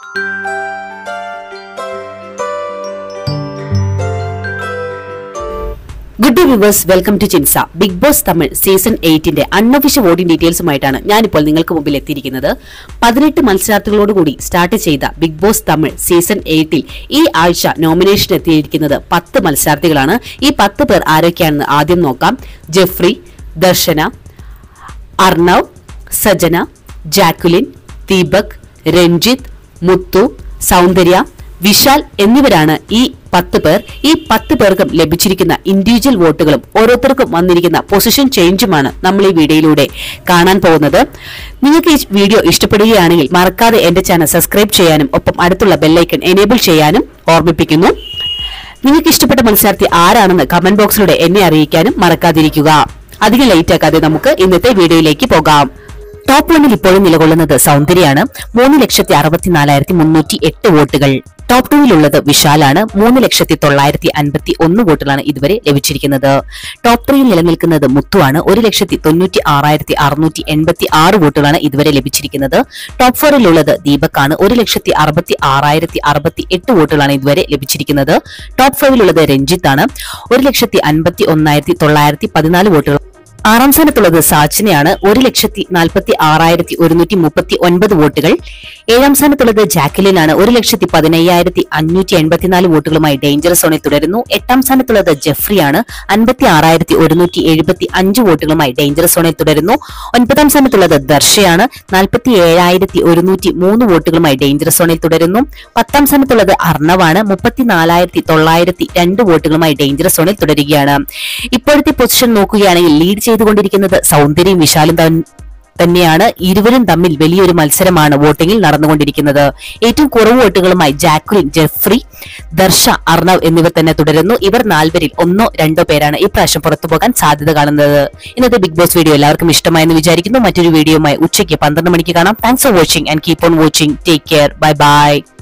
good day viewers welcome to ചിൻസ big boss Tamil season എയ്റ്റിന്റെ unofficial voting ഡീറ്റെയിൽസുമായിട്ടാണ് ഞാനിപ്പോൾ നിങ്ങൾക്ക് മുമ്പിൽ എത്തിയിരിക്കുന്നത് പതിനെട്ട് മത്സരാർത്ഥികളോടുകൂടി സ്റ്റാർട്ട് ചെയ്ത ബിഗ് ബോസ് തമിഴ് സീസൺ എയ്റ്റിൽ ഈ ആഴ്ച നോമിനേഷൻ എത്തിയിരിക്കുന്നത് പത്ത് മത്സരാർത്ഥികളാണ് ഈ പത്ത് പേർ ആരൊക്കെയാണെന്ന് ആദ്യം നോക്കാം ജെഫ്രി ദർശന അർണവ് സജന ജാക്കുലിൻ ദീപക് രഞ്ജിത്ത് മുത്തു സൗന്ദര്യ വിശാൽ എന്നിവരാണ് ഈ പത്ത് പേർ ഈ പത്ത് പേർക്കും ലഭിച്ചിരിക്കുന്ന ഇൻഡിവിജ്വൽ വോട്ടുകളും ഓരോരുത്തർക്കും വന്നിരിക്കുന്ന പൊസിഷൻ ചേഞ്ചുമാണ് നമ്മൾ ഈ വീഡിയോയിലൂടെ കാണാൻ പോകുന്നത് നിങ്ങൾക്ക് ഈ വീഡിയോ ഇഷ്ടപ്പെടുകയാണെങ്കിൽ മറക്കാതെ എന്റെ ചാനൽ സബ്സ്ക്രൈബ് ചെയ്യാനും ഒപ്പം അടുത്തുള്ള ബെല്ലൈക്കൺ എനേബിൾ ചെയ്യാനും ഓർമ്മിപ്പിക്കുന്നു നിങ്ങൾക്ക് ഇഷ്ടപ്പെട്ട മത്സരാർത്ഥി ആരാണെന്ന് കമന്റ് ബോക്സിലൂടെ എന്നെ അറിയിക്കാനും മറക്കാതിരിക്കുക അധികം ലേറ്റ് ആക്കാതെ നമുക്ക് ഇന്നത്തെ വീഡിയോയിലേക്ക് പോകാം ടോപ്പ് വണ്ണിൽ ഇപ്പോഴും നിലകൊള്ളുന്നത് സൗന്ദര്യാണ് മൂന്ന് ലക്ഷത്തി അറുപത്തിനാലായിരത്തി മുന്നൂറ്റി എട്ട് വോട്ടുകൾ ടോപ്പ് ടൂവിലുള്ളത് വിശാലാണ് മൂന്ന് ലക്ഷത്തി തൊള്ളായിരത്തി അൻപത്തി ഒന്ന് വോട്ടുകളാണ് ഇതുവരെ ലഭിച്ചിരിക്കുന്നത് ടോപ്പ് ത്രീയിൽ നിലനിൽക്കുന്നത് മുത്തുവാണ് ഒരു ലക്ഷത്തി തൊണ്ണൂറ്റി ആറായിരത്തി അറുന്നൂറ്റി എൺപത്തി ആറ് വോട്ടുകളാണ് ഇതുവരെ ലഭിച്ചിരിക്കുന്നത് ടോപ്പ് ഫോറിലുള്ളത് ദീപക്കാണ് ഒരു ലക്ഷത്തി അറുപത്തി ആറായിരത്തി അറുപത്തി എട്ട് വോട്ടുകളാണ് ഇതുവരെ ലഭിച്ചിരിക്കുന്നത് ടോപ്പ് ഫൈവിലുള്ളത് രഞ്ജിത്താണ് ഒരു ലക്ഷത്തി അൻപത്തി ഒന്നായിരത്തി തൊള്ളായിരത്തി പതിനാല് വോട്ടുകൾ ആറാം സ്ഥാനത്തുള്ളത് സാച്ചിനെയാണ് ഒരു ലക്ഷത്തി നാൽപ്പത്തി ആറായിരത്തി ഒരുന്നൂറ്റി മുപ്പത്തി ഒൻപത് വോട്ടുകൾ ഏഴാം സ്ഥാനത്തുള്ളത് ജാക്കലിനാണ് ഒരു ലക്ഷത്തി പതിനയ്യായിരത്തി അഞ്ഞൂറ്റി എൺപത്തിനാല് വോട്ടുകളുമായി ഡേഞ്ചർ സോണിൽ തുടരുന്നു എട്ടാം സ്ഥാനത്തുള്ളത് ജെഫ്രിയാണ് അൻപത്തി ആറായിരത്തി ഒരുന്നൂറ്റി എഴുപത്തി അഞ്ച് വോട്ടുകളുമായി ഡേഞ്ചർ സോണിൽ തുടരുന്നു ഒൻപതാം സ്ഥാനത്തുള്ളത് ദർശയാണ് നാൽപ്പത്തി ഏഴായിരത്തി ഒരുന്നൂറ്റി മൂന്ന് വോട്ടുകളുമായി ഡേഞ്ചർ സോണിൽ തുടരുന്നു പത്താം സ്ഥാനത്തുള്ളത് അർണവാണ് മുപ്പത്തിനാലായിരത്തി തൊള്ളായിരത്തി രണ്ട് വോട്ടുകളുമായി ഡേഞ്ചർ സോണിൽ തുടരുകയാണ് ഇപ്പോഴത്തെ പൊസിഷൻ നോക്കുകയാണെങ്കിൽ ലീഡ് ചെയ്തുകൊണ്ടിരിക്കുന്നത് സൗന്ദര്യം വിശാലും തൻ- തന്നെയാണ് ഇരുവരും തമ്മിൽ വലിയൊരു മത്സരമാണ് വോട്ടിംഗിൽ നടന്നുകൊണ്ടിരിക്കുന്നത് ഏറ്റവും കുറവ് വോട്ടുകളുമായി ജാക്വിൻ ജെഫ്രി ദർശ അർണവ് എന്നിവർ തന്നെ തുടരുന്നു ഇവർ നാൽവരിൽ ഒന്നോ രണ്ടോ പേരാണ് ഈ പ്രാവശ്യം പുറത്തു പോകാൻ സാധ്യത കാണുന്നത് ഇന്നത്തെ ബിഗ് ബോസ് വീഡിയോ എല്ലാവർക്കും ഇഷ്ടമായെന്ന് വിചാരിക്കുന്നു മറ്റൊരു വീഡിയോയുമായി ഉച്ചയ്ക്ക് പന്ത്രണ്ട് മണിക്ക് കാണാം thanks for watching and keep on watching take care bye by